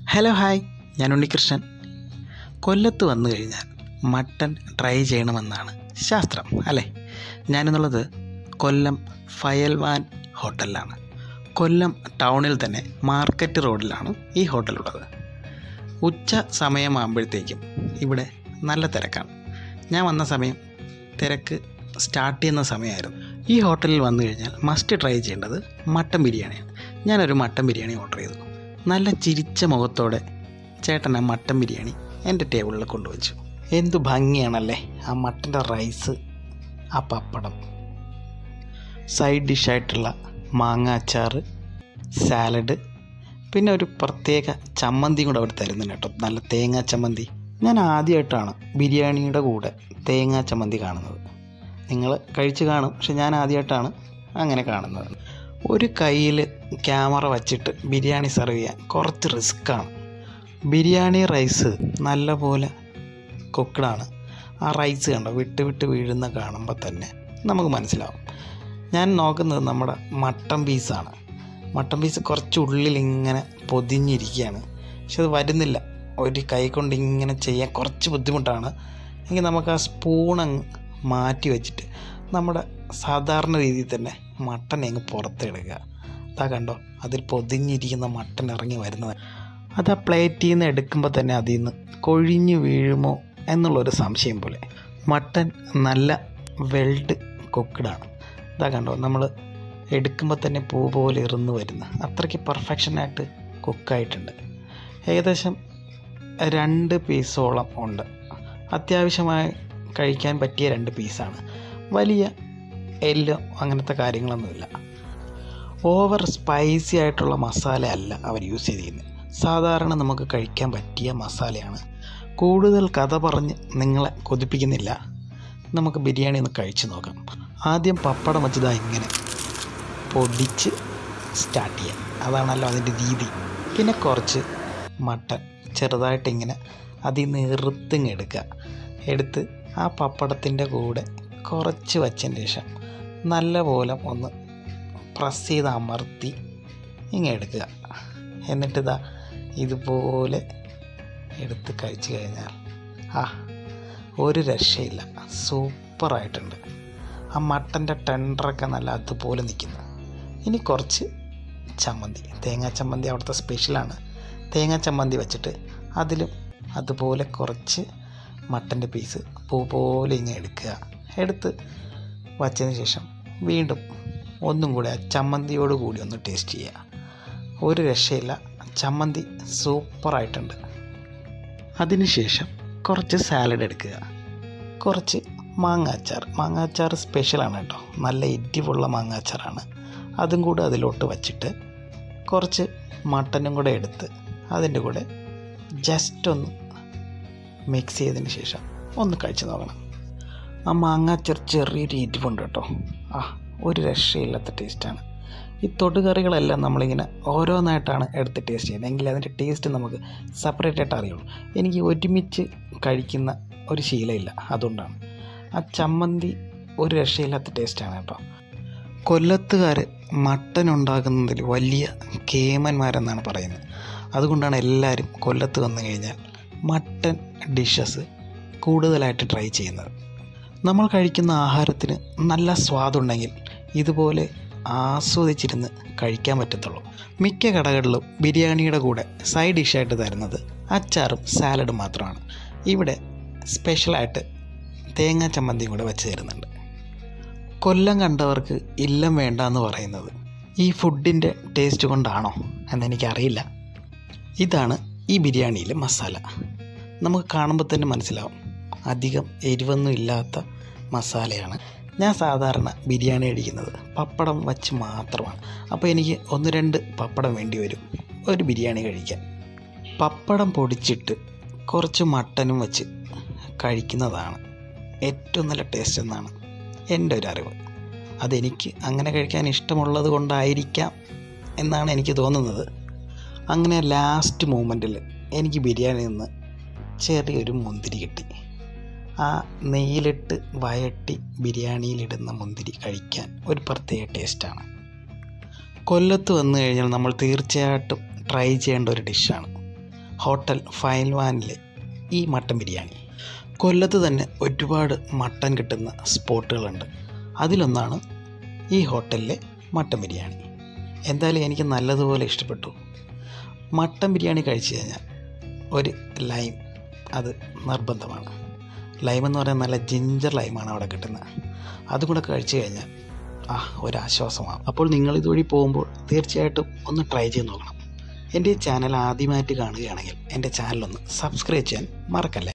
hello hi ഞാൻ ഉണ്ണികൃഷ്ണൻ കൊല്ലത്ത് വന്നു കഴിഞ്ഞാൽ മട്ടൻ ട്രൈ ചെയ്യണമെന്നാണ് ശാസ്ത്രം അല്ലേ ഞാനെന്നുള്ളത് കൊല്ലം ഫയൽവാൻ ഹോട്ടലിലാണ് കൊല്ലം ടൗണിൽ തന്നെ മാർക്കറ്റ് റോഡിലാണ് ഈ ഹോട്ടലുള്ളത് ഉച്ച സമയമാകുമ്പോഴത്തേക്കും ഇവിടെ നല്ല തിരക്കാണ് ഞാൻ വന്ന സമയം തിരക്ക് സ്റ്റാർട്ട് ചെയ്യുന്ന സമയമായിരുന്നു ഈ ഹോട്ടലിൽ വന്നു കഴിഞ്ഞാൽ മസ്റ്റ് ട്രൈ ചെയ്യേണ്ടത് മട്ടൻ ബിരിയാണിയാണ് ഞാനൊരു മട്ടൻ ബിരിയാണി ഓർഡർ ചെയ്തു നല്ല ചിരിച്ച മുഖത്തോടെ ചേട്ടൻ ആ മട്ടൻ ബിരിയാണി എൻ്റെ ടേബിളിൽ കൊണ്ടുവച്ചു എന്തു ഭംഗിയാണല്ലേ ആ മട്ടൻ്റെ റൈസ് ആ പപ്പടം സൈഡ് ഡിഷായിട്ടുള്ള മാങ്ങ അച്ചാറ് സാലഡ് പിന്നെ ഒരു പ്രത്യേക ചമ്മന്തി കൂടെ അവർ തരുന്നുണ്ട് കേട്ടോ നല്ല തേങ്ങാ ചമ്മന്തി ഞാൻ ആദ്യമായിട്ടാണ് ബിരിയാണിയുടെ കൂടെ തേങ്ങാ ചമ്മന്തി കാണുന്നത് നിങ്ങൾ കഴിച്ച് കാണും പക്ഷെ ഞാൻ ആദ്യമായിട്ടാണ് അങ്ങനെ കാണുന്നത് ഒരു കയ്യിൽ ക്യാമറ വച്ചിട്ട് ബിരിയാണി സെർവ് ചെയ്യാൻ കുറച്ച് റിസ്ക്കാണ് ബിരിയാണി റൈസ് നല്ലപോലെ കുക്കഡാണ് ആ റൈസ് കണ്ടോ വിട്ട് വിട്ട് വീഴുന്ന കാണുമ്പോൾ തന്നെ നമുക്ക് മനസ്സിലാവും ഞാൻ നോക്കുന്നത് നമ്മുടെ മട്ടൻ പീസാണ് മട്ടൻ പീസ് കുറച്ച് ഉള്ളിൽ ഇങ്ങനെ പൊതിഞ്ഞിരിക്കുകയാണ് പക്ഷെ അത് വരുന്നില്ല ഒരു കൈ കൊണ്ട് ഇങ്ങനെ ചെയ്യാൻ കുറച്ച് ബുദ്ധിമുട്ടാണ് എങ്കിൽ നമുക്ക് ആ സ്പൂൺ അങ്ങ് മാറ്റി വെച്ചിട്ട് നമ്മുടെ സാധാരണ രീതിയിൽ തന്നെ മട്ടൻ അങ്ങ് പുറത്തെടുക്കുക അതാ കണ്ടോ അതിൽ പൊതിഞ്ഞിരിക്കുന്ന മട്ടൻ ഇറങ്ങി വരുന്നത് അത് ആ പ്ലേറ്റിൽ നിന്ന് എടുക്കുമ്പോൾ തന്നെ അതിൽ നിന്ന് കൊഴിഞ്ഞു വീഴുമോ എന്നുള്ളൊരു സംശയം പോലെ മട്ടൻ നല്ല വെൽഡ് കുക്ക്ഡാണ് ഇതാ കണ്ടോ നമ്മൾ എടുക്കുമ്പോൾ തന്നെ പൂ പോലെ ഇറന്ന് വരുന്ന അത്രയ്ക്ക് പെർഫെക്ഷനായിട്ട് കുക്കായിട്ടുണ്ട് ഏകദേശം രണ്ട് പീസോളം ഉണ്ട് അത്യാവശ്യമായി കഴിക്കാൻ പറ്റിയ രണ്ട് പീസാണ് വലിയ എല്ലോ അങ്ങനത്തെ കാര്യങ്ങളൊന്നുമില്ല ഓവർ സ്പൈസി ആയിട്ടുള്ള മസാല അല്ല അവർ യൂസ് ചെയ്തിരിക്കുന്നത് സാധാരണ നമുക്ക് കഴിക്കാൻ പറ്റിയ മസാലയാണ് കൂടുതൽ കഥ പറഞ്ഞ് നിങ്ങളെ കൊതിപ്പിക്കുന്നില്ല നമുക്ക് ബിരിയാണി ഒന്ന് കഴിച്ചു നോക്കാം ആദ്യം പപ്പടം വെച്ചതാ ഇങ്ങനെ പൊടിച്ച് സ്റ്റാർട്ട് ചെയ്യാം അതാണല്ലോ അതിൻ്റെ രീതി പിന്നെ കുറച്ച് മട്ടൻ ചെറുതായിട്ട് ഇങ്ങനെ അതിൽ നിന്ന് ഇറുത്തിങ് എടുക്കുക എടുത്ത് ആ പപ്പടത്തിൻ്റെ കൂടെ കുറച്ച് വച്ചതിന് ശേഷം നല്ലപോലെ ഒന്ന് പ്രസ് ചെയ്ത് അമർത്തി ഇങ്ങനെ എടുക്കുക എന്നിട്ടിതാ ഇതുപോലെ എടുത്ത് കഴിച്ചു കഴിഞ്ഞാൽ ആ ഒരു രക്ഷയില്ല സൂപ്പറായിട്ടുണ്ട് ആ മട്ടൻ്റെ ടെൻഡറൊക്കെ നല്ല അതുപോലെ നിൽക്കുന്നു ഇനി കുറച്ച് ചമ്മന്തി തേങ്ങാ ചമ്മന്തി അവിടുത്തെ സ്പെഷ്യലാണ് തേങ്ങാ ചമ്മന്തി വെച്ചിട്ട് അതിലും അതുപോലെ കുറച്ച് മട്ടൻ്റെ പീസ് പൂ പോലെ ഇങ്ങനെ എടുക്കുക എടുത്ത് വച്ചതിന് ശേഷം വീണ്ടും ഒന്നും കൂടെ ആ ചമ്മന്തിയോട് കൂടി ഒന്ന് ടേസ്റ്റ് ചെയ്യുക ഒരു രക്ഷയില്ല ചമ്മന്തി സൂപ്പറായിട്ടുണ്ട് അതിനുശേഷം കുറച്ച് സാലഡ് എടുക്കുക കുറച്ച് മാങ്ങാച്ചാർ മാങ്ങാച്ചാർ സ്പെഷ്യലാണ് കേട്ടോ നല്ല എരിവുള്ള മാങ്ങാച്ചാറാണ് അതും കൂടെ അതിലോട്ട് വച്ചിട്ട് കുറച്ച് മട്ടനും കൂടെ എടുത്ത് അതിൻ്റെ കൂടെ ജസ്റ്റ് ഒന്ന് മിക്സ് ചെയ്തതിന് ശേഷം ഒന്ന് കഴിച്ച് നോക്കണം ആ മാങ്ങാച്ചാർ ചെറിയൊരു എരിവുണ്ട് കേട്ടോ ആ ഒരു രക്ഷയില്ലാത്ത ടേസ്റ്റാണ് ഈ തൊടുകറികളെല്ലാം നമ്മളിങ്ങനെ ഓരോന്നായിട്ടാണ് എടുത്ത് ടേസ്റ്റ് ചെയ്യുന്നത് എങ്കിൽ അതിൻ്റെ ടേസ്റ്റ് നമുക്ക് സെപ്പറേറ്റ് ആയിട്ട് അറിയുള്ളൂ എനിക്ക് ഒരുമിച്ച് കഴിക്കുന്ന ഒരു ശീലമില്ല അതുകൊണ്ടാണ് ആ ചമ്മന്തി ഒരു രക്ഷയില്ലാത്ത ടേസ്റ്റാണ് കേട്ടോ കൊല്ലത്തുകാർ മട്ടൻ ഉണ്ടാക്കുന്നതിൽ വലിയ കേമന്മാരെന്നാണ് പറയുന്നത് അതുകൊണ്ടാണ് എല്ലാവരും കൊല്ലത്ത് വന്നു കഴിഞ്ഞാൽ മട്ടൻ ഡിഷസ് കൂടുതലായിട്ട് ട്രൈ ചെയ്യുന്നത് നമ്മൾ കഴിക്കുന്ന ആഹാരത്തിന് നല്ല സ്വാദുണ്ടെങ്കിൽ ഇതുപോലെ ആസ്വദിച്ചിരുന്ന് കഴിക്കാൻ പറ്റത്തുള്ളൂ മിക്ക കടകളിലും ബിരിയാണിയുടെ കൂടെ സൈഡ് ഡിഷായിട്ട് തരുന്നത് അച്ചാറും സാലഡും മാത്രമാണ് ഇവിടെ സ്പെഷ്യലായിട്ട് തേങ്ങാ ചമ്മന്തിയും കൂടെ വെച്ച് തരുന്നുണ്ട് കൊല്ലം കണ്ടവർക്ക് ഇല്ലം വേണ്ട എന്ന് പറയുന്നത് ഈ ഫുഡിൻ്റെ ടേസ്റ്റ് കൊണ്ടാണോ എന്നെനിക്കറിയില്ല ഇതാണ് ഈ ബിരിയാണിയിലെ മസാല നമുക്ക് കാണുമ്പോൾ തന്നെ മനസ്സിലാവും അധികം എരിവൊന്നും ഇല്ലാത്ത മസാലയാണ് ഞാൻ സാധാരണ ബിരിയാണി അടിക്കുന്നത് പപ്പടം വച്ച് മാത്രമാണ് അപ്പോൾ എനിക്ക് ഒന്ന് രണ്ട് പപ്പടം വേണ്ടി വരും ഒരു ബിരിയാണി കഴിക്കാൻ പപ്പടം പൊടിച്ചിട്ട് കുറച്ച് മട്ടനും വെച്ച് കഴിക്കുന്നതാണ് ഏറ്റവും നല്ല ടേസ്റ്റ് എന്നാണ് എൻ്റെ ഒരു അറിവ് അതെനിക്ക് അങ്ങനെ കഴിക്കാൻ ഇഷ്ടമുള്ളത് കൊണ്ടായിരിക്കാം എന്നാണ് എനിക്ക് തോന്നുന്നത് അങ്ങനെ ലാസ്റ്റ് മൂമെൻറ്റിൽ എനിക്ക് ബിരിയാണി നിന്ന് ചെറിയൊരു മുന്തിരി കിട്ടി ആ നെയ്യിലിട്ട് വയട്ടി ബിരിയാണിയിലിടുന്ന മുന്തിരി കഴിക്കാൻ ഒരു പ്രത്യേക ടേസ്റ്റാണ് കൊല്ലത്ത് വന്നു കഴിഞ്ഞാൽ നമ്മൾ തീർച്ചയായിട്ടും ട്രൈ ചെയ്യേണ്ട ഒരു ഡിഷാണ് ഹോട്ടൽ ഫയൽവാനിലെ ഈ മട്ടൻ ബിരിയാണി കൊല്ലത്ത് തന്നെ ഒരുപാട് മട്ടൻ കിട്ടുന്ന സ്പോട്ടുകളുണ്ട് അതിലൊന്നാണ് ഈ ഹോട്ടലിലെ മട്ടൻ ബിരിയാണി എന്തായാലും എനിക്ക് നല്ലതുപോലെ ഇഷ്ടപ്പെട്ടു മട്ടൻ ബിരിയാണി കഴിച്ചു കഴിഞ്ഞാൽ ഒരു ലൈം അത് നിർബന്ധമാണ് ലൈം എന്ന് പറയാൻ നല്ല ജിഞ്ചർ ലൈമാണ് അവിടെ കിട്ടുന്നത് അതും കൂടെ കഴിച്ചു കഴിഞ്ഞാൽ ആ ഒരാശ്വാസമാകും അപ്പോൾ നിങ്ങൾ ഇതുവഴി പോകുമ്പോൾ തീർച്ചയായിട്ടും ഒന്ന് ട്രൈ ചെയ്ത് നോക്കണം എൻ്റെ ഈ ചാനൽ ആദ്യമായിട്ട് കാണുകയാണെങ്കിൽ എൻ്റെ ചാനലൊന്ന് സബ്സ്ക്രൈബ് ചെയ്യാൻ മറക്കല്ലേ